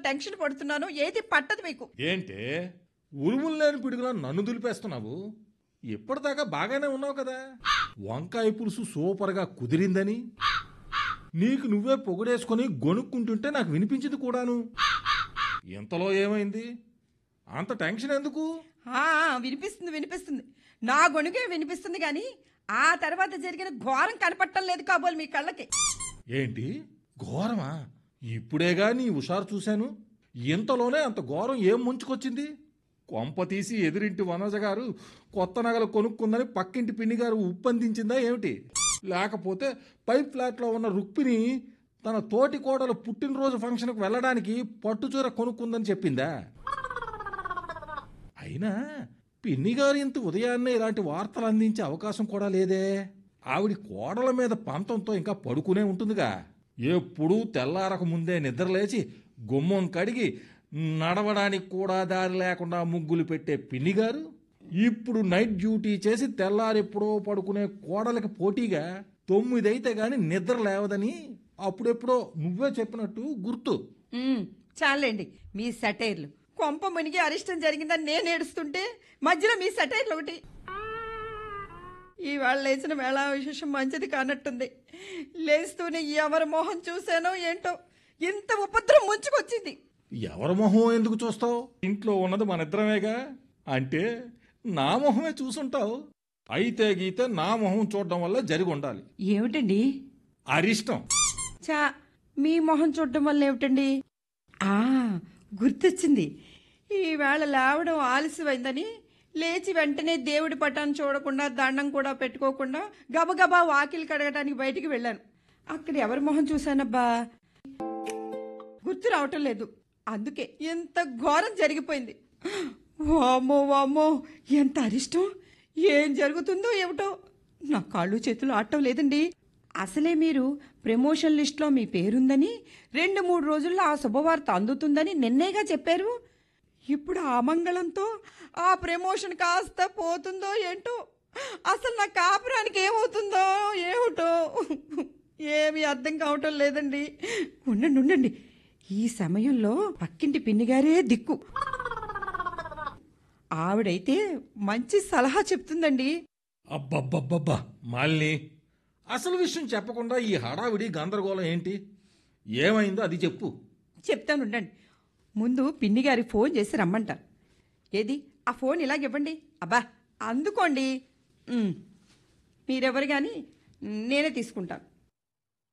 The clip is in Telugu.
టెన్షన్ పడుతున్నానో ఏది పట్టదు మీకు ఏంటే ఉరుములు లేని పిడుగులా నన్ను దులిపేస్తున్నావు ఇప్పటిదాకా బాగానే ఉన్నావు కదా వంకాయ పులుసు సూపర్గా కుదిరిందని నీకు నువ్వే పొగడేసుకొని గొనుక్కుంటుంటే నాకు వినిపించింది కూడాను ఇంతలో ఏమైంది అంత టెన్షన్ ఎందుకు ఆ, వినిపిస్తుంది వినిపిస్తుంది నా గొణుగే వినిపిస్తుంది కానీ ఆ తర్వాత జరిగిన ఘోరం కనపట్టం లేదు కాబోలు మీ కళ్ళకి ఏంటి ఘోరమా ఇప్పుడేగా నీ హుషారు చూశాను ఇంతలోనే అంత ఘోరం ఏం ముంచుకొచ్చింది కొంప తీసి ఎదురింటి వనజ గారు కొత్త నగలు కొనుక్కుందని పక్కింటి పిన్ని గారు ఉప్పందించిందా ఏమిటి లేకపోతే పైప్ ఫ్లాట్లో ఉన్న రుక్మిణి తన తోటి కోడలు పుట్టినరోజు ఫంక్షన్కు వెళ్ళడానికి పట్టుచూర కొనుక్కుందని చెప్పిందా అయినా పిన్ని గారు ఇంత ఉదయాన్నే ఇలాంటి వార్తలు అందించే అవకాశం కూడా లేదే ఆవిడ కోడల మీద పంతంతో ఇంకా పడుకునే ఉంటుందిగా ఎప్పుడూ తెల్లారక ముందే నిద్రలేచి గుమ్మం కడిగి నడవడానికి కూడా దారి లేకుండా ముగ్గులు పెట్టే పిన్ని గారు ఇప్పుడు నైట్ డ్యూటీ చేసి తెల్లారెప్పుడో పడుకునే కోడలకి పోటీగా తొమ్మిదైతే గాని నిద్ర లేవదని అప్పుడెప్పుడో నువ్వే చెప్పినట్టు గుర్తు ఉమ్, చాలండి మీ సటైర్లు కొంప మునిగి అరిష్టం జరిగిందని నేను ఏడుస్తుంటే మధ్యలో మీ సటైర్లు ఒకటి ఈవేళ లేచిన వేళ విశేషం మంచిది కానట్టుంది లేస్తూనే ఎవరి మొహం చూసానో ఏంటో ఇంత ఉపద్రవం ముంచుకొచ్చింది ఎవరి మొహం ఎందుకు చూస్తావు ఇంట్లో ఉన్నది మన ఇద్దరమేగా అంటే నా మొహమే చూసుంటావు అయితే గీతే నా మొహం చూడడం వల్ల జరిగి ఉండాలి ఏమిటండి అరిష్టం చా మీ మొహం చూడడం వల్ల ఏమిటండి ఆ గుర్తొచ్చింది ఈవేళ లేవడం ఆలస్యమైందని లేచి వెంటనే దేవుడి పటాన్ని చూడకుండా దండం కూడా పెట్టుకోకుండా గబగబా వాకిలి కడగడానికి బయటికి వెళ్ళాను అక్కడ ఎవరి మొహం చూశానబ్బా గుర్తు రావటం లేదు అందుకే ఎంత ఘోరం జరిగిపోయింది వామ్మో వామ్మో ఎంత అరిష్టం ఏం జరుగుతుందో ఏమిటో నా కాళ్ళు చేతులు ఆడటం లేదండి అసలే మీరు ప్రమోషన్ లిస్ట్లో మీ పేరుందని రెండు మూడు రోజుల్లో ఆ శుభవార్త అందుతుందని నిన్నేగా చెప్పారు ఇప్పుడు ఆ మంగళంతో ఆ ప్రమోషన్ కాస్త పోతుందో ఏంటో అసలు నా కాపురానికి ఏమవుతుందో ఏమిటో ఏమీ అర్థం కావటం లేదండి ఉండండి ఉండండి ఈ సమయంలో పక్కింటి పిన్నిగారే దిక్కు ఆవిడైతే మంచి సలహా చెప్తుందండి అబ్బబ్బబ్బబ్బా మాలిని అసలు విషయం చెప్పకుండా ఈ హడావిడి గందరగోళం ఏంటి ఏమైందో అది చెప్పు చెప్తాను ఉండండి ముందు పిన్ని గారి ఫోన్ చేసి రమ్మంటారు ఏది ఆ ఫోన్ ఇలాగివ్వండి అబ్బా అందుకోండి ఉమ్. మీరెవరు కానీ నేనే తీసుకుంటాను